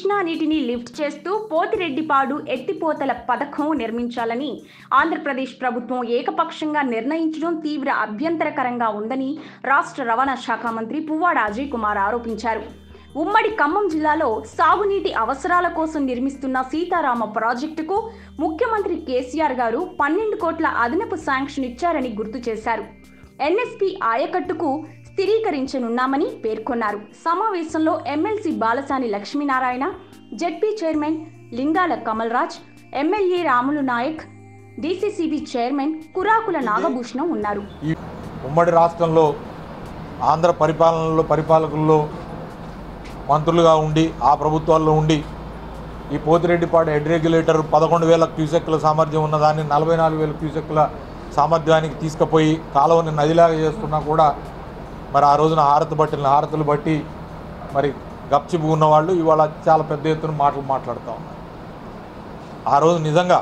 కృష్ణా నీటిని లిఫ్ట్ చేస్తూ పోతిరెడ్డిపాడు ఎత్తిపోతల పథకం నిర్మించాలని ఆంధ్రప్రదేశ్ ప్రభుత్వం ఏకపక్షంగా నిర్ణయించడం తీవ్ర అభ్యంతరకరంగా ఉందని రాష్ట్ర రవాణా శాఖ మంత్రి పువ్వాడ అజయ్ కుమార్ ఆరోపించారు ఉమ్మడి ఖమ్మం జిల్లాలో సాగునీటి అవసరాల కోసం నిర్మిస్తున్న సీతారామ ప్రాజెక్టుకు ముఖ్యమంత్రి కేసీఆర్ గారు పన్నెండు కోట్ల అదనపు శాంక్షన్ ఇచ్చారని గుర్తు చేశారు ఎన్ఎస్పి ఆయకట్టుకు స్థిరీకరించనున్నామని పేర్కొన్నారు సమావేశంలో MLC Balasani Lakshminarayana ZP chairman Lingala Kamal Raj MLA Ramulu Naik DCCB chairman Kurakula Nagabhushanam ఉన్నారు ఈ ఉమ్మడి రాష్ట్రంలో ఆంధ్ర పరిపాలనలో పరిపాలకుల్లో మంత్రులుగా ఉండి ఆ ప్రభుత్వాల్లో ఉండి ఈ పోతిరెడ్డిపాడు హెడ్ రెగ్యులేటర్ పదకొండు వేల క్యూసెక్ల సామర్థ్యం ఉన్నదాన్ని నలభై నాలుగు వేల క్యూసెక్ల సామర్థ్యానికి తీసుకుపోయి కాలువని నదిలాగా చేస్తున్నా కూడా మరి ఆ రోజున హారతి బట్టిన హారతులు బట్టి మరి గప్చిపు ఉన్న వాళ్ళు ఇవాళ చాలా పెద్ద ఎత్తున మాటలు మాట్లాడుతూ ఉన్నారు ఆ రోజు నిజంగా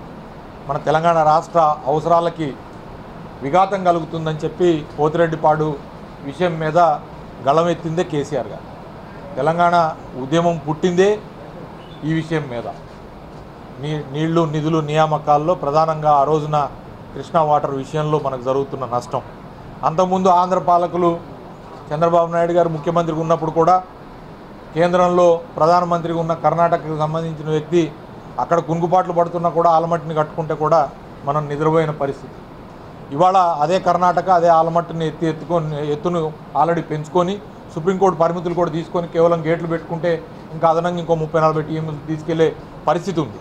మన తెలంగాణ రాష్ట్ర అవసరాలకి విఘాతం కలుగుతుందని చెప్పి పోతిరెడ్డిపాడు విషయం మీద గళమెత్తిందే కేసీఆర్ గారు తెలంగాణ ఉద్యమం పుట్టిందే ఈ విషయం మీద నీ నీళ్లు నిధులు నియామకాల్లో ప్రధానంగా ఆ రోజున కృష్ణా వాటర్ విషయంలో మనకు జరుగుతున్న నష్టం అంతకుముందు ఆంధ్ర పాలకులు చంద్రబాబు నాయుడు గారు ముఖ్యమంత్రిగా ఉన్నప్పుడు కూడా కేంద్రంలో ప్రధానమంత్రిగా ఉన్న కర్ణాటకకు సంబంధించిన వ్యక్తి అక్కడ కుంగుపాట్లు పడుతున్నా కూడా ఆలమట్టిని కట్టుకుంటే కూడా మనం నిద్రపోయిన పరిస్థితి ఇవాళ అదే కర్ణాటక అదే ఆలమట్టిని ఎత్తి ఎత్తుకొని ఎత్తును ఆల్రెడీ పెంచుకొని సుప్రీంకోర్టు పరిమితులు కూడా తీసుకొని కేవలం గేట్లు పెట్టుకుంటే ఇంకా అదనంగా ఇంకో ముప్పై నలభై టీఎంలు తీసుకెళ్లే పరిస్థితి ఉంది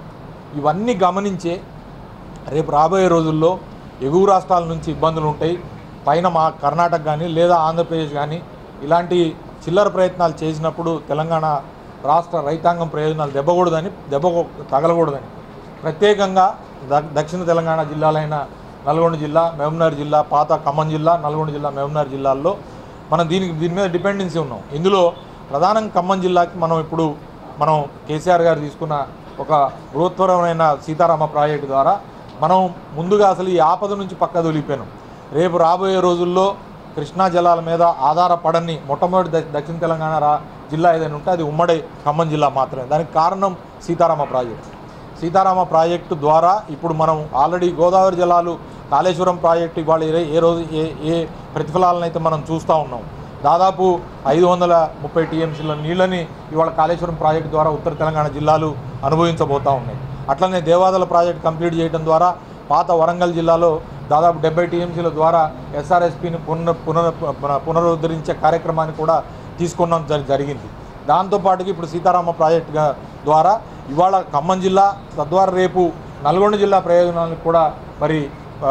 ఇవన్నీ గమనించే రేపు రాబోయే రోజుల్లో ఎగువ రాష్ట్రాల నుంచి ఇబ్బందులు ఉంటాయి పైన మా కర్ణాటక కానీ లేదా ఆంధ్రప్రదేశ్ కానీ ఇలాంటి చిల్లర ప్రయత్నాలు చేసినప్పుడు తెలంగాణ రాష్ట్ర రైతాంగం ప్రయోజనాలు దెబ్బకూడదని దెబ్బ తగలకూడదని ప్రత్యేకంగా ద- దక్షిణ తెలంగాణ జిల్లాలైన నల్గొండ జిల్లా మహబూబ్నగర్ జిల్లా పాత ఖమ్మం జిల్లా నల్గొండ జిల్లా మహబూబ్నగర్ జిల్లాల్లో మనం దీనికి దీని మీద డిపెండెన్సీ ఉన్నాం ఇందులో ప్రధానంగా ఖమ్మం జిల్లాకి మనం ఇప్పుడు మనం కేసీఆర్ గారు తీసుకున్న ఒక బృహత్తరమైన సీతారామ ప్రాజెక్టు ద్వారా మనం ముందుగా అసలు ఈ ఆపద నుంచి పక్క తొలిపోయాం రేపు రాబోయే రోజుల్లో కృష్ణా జలాల మీద ఆధారపడని మొట్టమొదటి ద- దక్షిణ తెలంగాణ రా జిల్లా ఏదైనా ఉంటే అది ఉమ్మడి ఖమ్మం జిల్లా మాత్రమే దానికి కారణం సీతారామ ప్రాజెక్టు సీతారామ ప్రాజెక్టు ద్వారా ఇప్పుడు మనం ఆల్రెడీ గోదావరి జలాలు కాళేశ్వరం ప్రాజెక్టు ఇవాళ ఏ- ఏ రోజు ఏ ఏ ప్రతిఫలాలను అయితే మనం చూస్తూ ఉన్నాం దాదాపు ఐదు వందల ముప్పై టీఎంసీల నీళ్ళని ఇవాళ కాళేశ్వరం ప్రాజెక్టు ద్వారా ఉత్తర తెలంగాణ జిల్లాలు అనుభవించబోతూ ఉన్నాయి అట్లనే దేవాదల ప్రాజెక్ట్ కంప్లీట్ చేయడం ద్వారా పాత వరంగల్ జిల్లాలో దాదాపు డెబ్బై టీఎంసీల ద్వారా ఎస్ఆర్ఎస్పిని పునర్ పునర్ పున- పునరుద్ధరించే కార్యక్రమాన్ని కూడా తీసుకున్నాం జరి- జరిగింది దాంతోపాటుగా ఇప్పుడు సీతారామ ప్రాజెక్టుగా ద్వారా ఇవాళ ఖమ్మం జిల్లా తద్వారా రేపు నల్గొండ జిల్లా ప్రయోజనాలకు కూడా మరి ఆ,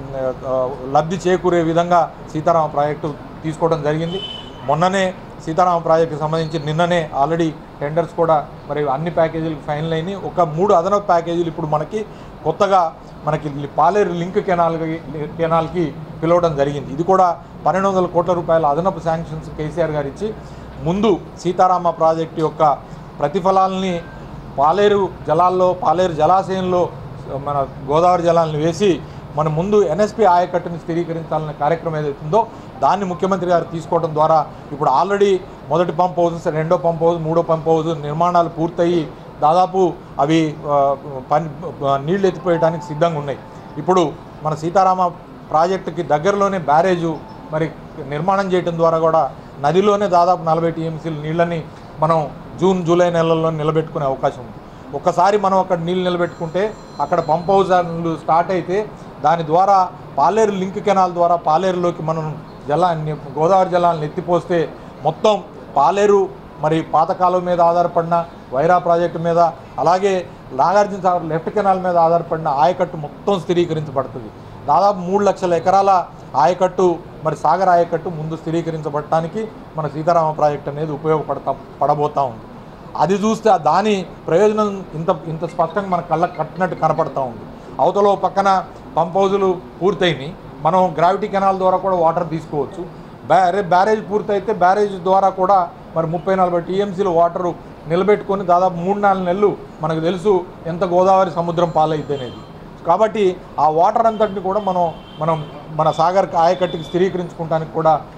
ఆ, లబ్ధి చేకూరే విధంగా సీతారామ ప్రాజెక్టు తీసుకోవడం జరిగింది మొన్ననే సీతారామ ప్రాజెక్టుకి సంబంధించి నిన్ననే ఆల్రెడీ టెండర్స్ కూడా మరి అన్ని ప్యాకేజీలకు ఫైనల్ అయినాయి ఒక మూడు అదనపు ప్యాకేజీలు ఇప్పుడు మనకి కొత్తగా మనకి పాలేరు లింక్ కెనాల్కి కెనాల్కి పిలవడం జరిగింది ఇది కూడా పన్నెండు వందల కోట్ల రూపాయల అదనపు శాంక్షన్స్ కేసీఆర్ గారు ఇచ్చి ముందు సీతారామ ప్రాజెక్టు యొక్క ప్రతిఫలాల్ని పాలేరు జలాల్లో పాలేరు జలాశయంలో మన గోదావరి జలాలను వేసి మన ముందు ఎన్ఎస్పి ఆయకట్టుని స్థిరీకరించాలనే కార్యక్రమం ఏదైతే ఉందో దాన్ని ముఖ్యమంత్రి గారు తీసుకోవడం ద్వారా ఇప్పుడు ఆల్రెడీ మొదటి పంప్ హౌస్ రెండో పంప్ హౌస్ మూడో పంప్ హౌస్ నిర్మాణాలు పూర్తయి దాదాపు అవి ఆ, పని ఆ, నీళ్లు ఎత్తిపోయడానికి సిద్ధంగా ఉన్నాయి ఇప్పుడు మన సీతారామ ప్రాజెక్టుకి దగ్గరలోనే బ్యారేజు మరి నిర్మాణం చేయడం ద్వారా కూడా నదిలోనే దాదాపు నలభై టీఎంసీల నీళ్ళని మనం జూన్ జూలై నెలల్లో నిలబెట్టుకునే అవకాశం ఉంది ఒక్కసారి మనం అక్కడ నీళ్ళు నిలబెట్టుకుంటే అక్కడ పంప్ హౌజర్లు స్టార్ట్ అయితే దాని ద్వారా పాలేరు లింక్ కెనాల్ ద్వారా పాలేరులోకి మనం జలాన్ని గోదావరి జలాలను ఎత్తిపోస్తే మొత్తం పాలేరు మరి పాతకాలం మీద ఆధారపడిన వైరా ప్రాజెక్టు మీద అలాగే నాగార్జున సాగర్ లెఫ్ట్ కెనాల్ మీద ఆధారపడిన ఆయకట్టు మొత్తం స్థిరీకరించబడుతుంది దాదాపు మూడు లక్షల ఎకరాల ఆయకట్టు మరి సాగర్ ఆయకట్టు ముందు స్థిరీకరించబడటానికి మన సీతారామ ప్రాజెక్ట్ అనేది ఉపయోగపడతా పడబోతా ఉంది అది చూస్తే ఆ దాని ప్రయోజనం ఇంత ఇంత స్పష్టంగా మన కళ్ళకు కట్టినట్టు కనపడతా ఉంది అవతల ఓ పక్కన పంప్ హౌజులు పూర్తయినాయి మనం గ్రావిటీ కెనాల్ ద్వారా కూడా వాటర్ తీసుకోవచ్చు బ్యారే బ్యారేజ్ పూర్తయితే బ్యారేజ్ ద్వారా కూడా మరి ముప్పై నలభై టీఎంసీలు వాటరు నిలబెట్టుకొని దాదాపు మూడు నాలుగు నెలలు మనకు తెలుసు ఎంత గోదావరి సముద్రం పాలైద్ది అనేది కాబట్టి ఆ వాటర్ అంతటిని కూడా మనం మనం మన సాగర్ ఆయకట్టుకి స్థిరీకరించుకోవడానికి కూడా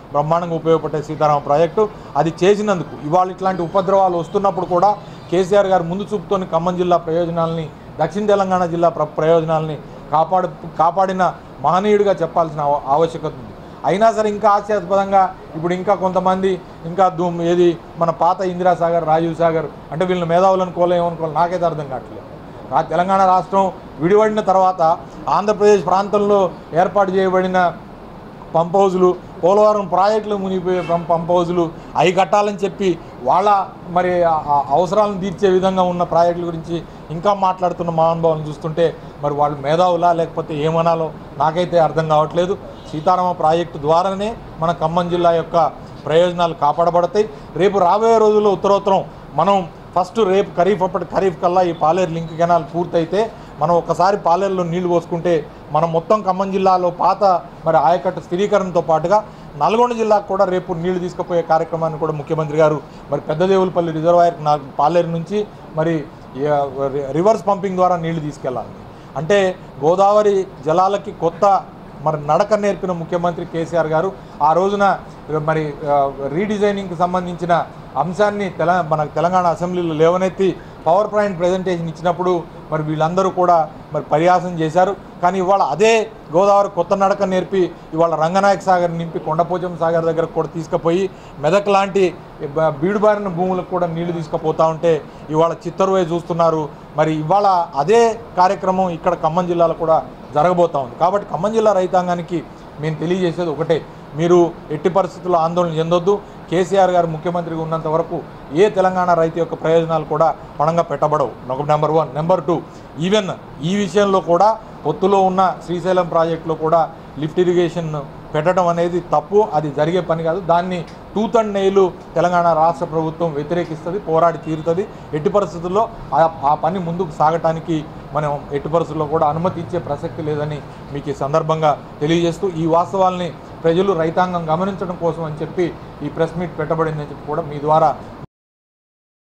బ్రహ్మాండంగా ఉపయోగపడే సీతారామ ప్రాజెక్టు అది చేసినందుకు ఇవాళ ఇట్లాంటి ఉపద్రవాలు వస్తున్నప్పుడు కూడా కేసీఆర్ గారు ముందు చూపుతోని ఖమ్మం జిల్లా ప్రయోజనాలని దక్షిణ తెలంగాణ జిల్లా ప్ర ప్రయోజనాలని కాపాడు కాపాడిన మహనీయుడిగా చెప్పాల్సిన ఆవ- ఆవశ్యకత ఉంది అయినా సరే ఇంకా హాస్యాస్పదంగా ఇప్పుడు ఇంకా కొంతమంది ఇంకా ధూమ్ ఏది మన పాత ఇందిరాసాగర్ రాజీవ్ సాగర్ అంటే వీళ్ళని మేధావులను కోలేమనుకోవాలి నాకైతే అర్థం కావట్లేదు రా తెలంగాణ రాష్ట్రం విడిపడిన తర్వాత ఆంధ్రప్రదేశ్ ప్రాంతంలో ఏర్పాటు చేయబడిన పంప్ హౌజులు పోలవరం ప్రాజెక్టులు మునిగిపోయే పం- పంప్ హౌజులు అవి కట్టాలని చెప్పి వాళ్ళ మరి ఆ- ఆ అవసరాలను తీర్చే విధంగా ఉన్న ప్రాజెక్టుల గురించి ఇంకా మాట్లాడుతున్న మహానుభావులను చూస్తుంటే మరి వాళ్ళు మేధావులా లేకపోతే ఏమనాలో నాకైతే అర్థం కావట్లేదు సీతారామ ప్రాజెక్టు ద్వారానే మన ఖమ్మం జిల్లా యొక్క ప్రయోజనాలు కాపాడబడతాయి రేపు రాబోయే రోజుల్లో ఉత్తరోత్తరం మనం ఫస్ట్ రేపు ఖరీఫ్ అప్పటి ఖరీఫ్ కల్లా ఈ పాలేరు లింక్ కెనాల్ పూర్తయితే మనం ఒకసారి పాలేరులో నీళ్లు పోసుకుంటే మనం మొత్తం ఖమ్మం జిల్లాలో పాత మరి ఆయకట్టు స్థిరీకరణతో పాటుగా నల్గొండ జిల్లాకు కూడా రేపు నీళ్లు తీసుకుపోయే కార్యక్రమాన్ని కూడా ముఖ్యమంత్రి గారు మరి పెద్దదేవులపల్లి రిజర్వాయర్ నా పాలేరు నుంచి మరి ఆ, రి- రివర్స్ పంపింగ్ ద్వారా నీళ్లు తీసుకెళ్ళాలి అంటే గోదావరి జలాలకి కొత్త మరి నడక నేర్పిన ముఖ్యమంత్రి కేసీఆర్ గారు ఆ రోజున మరి ఆ, రీడిజైనింగ్కి సంబంధించిన అంశాన్ని తెల మన తెలంగాణ అసెంబ్లీలో లేవనెత్తి పవర్ పాయింట్ ప్రజెంటేషన్ ఇచ్చినప్పుడు మరి వీళ్ళందరూ కూడా మరి పరిహాసం చేశారు కానీ ఇవాళ అదే గోదావరి కొత్త నడక నేర్పి ఇవాళ రంగనాయక సాగర్ నింపి కొండపోచం సాగర్ దగ్గర కూడా తీసుకుపోయి మెదక్ లాంటి బ- బీడుబారిన భూములకు కూడా నీళ్లు తీసుకుపోతా ఉంటే ఇవాళ చిత్తరువే చూస్తున్నారు మరి ఇవాళ అదే కార్యక్రమం ఇక్కడ ఖమ్మం జిల్లాలో కూడా జరగబోతా ఉంది కాబట్టి ఖమ్మం జిల్లా రైతాంగానికి మేము తెలియజేసేది ఒకటే మీరు ఎట్టి పరిస్థితుల్లో ఆందోళన చెందొద్దు కేసీఆర్ గారు ముఖ్యమంత్రిగా ఉన్నంత వరకు ఏ తెలంగాణ రైతు యొక్క ప్రయోజనాలు కూడా పణంగా పెట్టబడవు ఒక number one number two even ఈ విషయంలో కూడా పొత్తులో ఉన్న శ్రీశైలం ప్రాజెక్టులో కూడా లిఫ్ట్ ఇరిగేషన్ పెట్టడం అనేది తప్పు అది జరిగే పని కాదు దాన్ని టూత్ అండ్ నెయిలు తెలంగాణ రాష్ట్ర ప్రభుత్వం వ్యతిరేకిస్తుంది పోరాడి తీరుతుంది ఎట్టి పరిస్థితుల్లో ఆ ఆ పని ముందుకు సాగటానికి మనం ఎట్టి పరిస్థితుల్లో కూడా అనుమతి ఇచ్చే ప్రసక్తి లేదని మీకు ఈ సందర్భంగా తెలియజేస్తూ ఈ వాస్తవాల్ని ప్రజలు రైతాంగం గమనించడం కోసం అని చెప్పి ఈ ప్రెస్ మీట్ పెట్టబడిందని చెప్పి కూడా మీ ద్వారా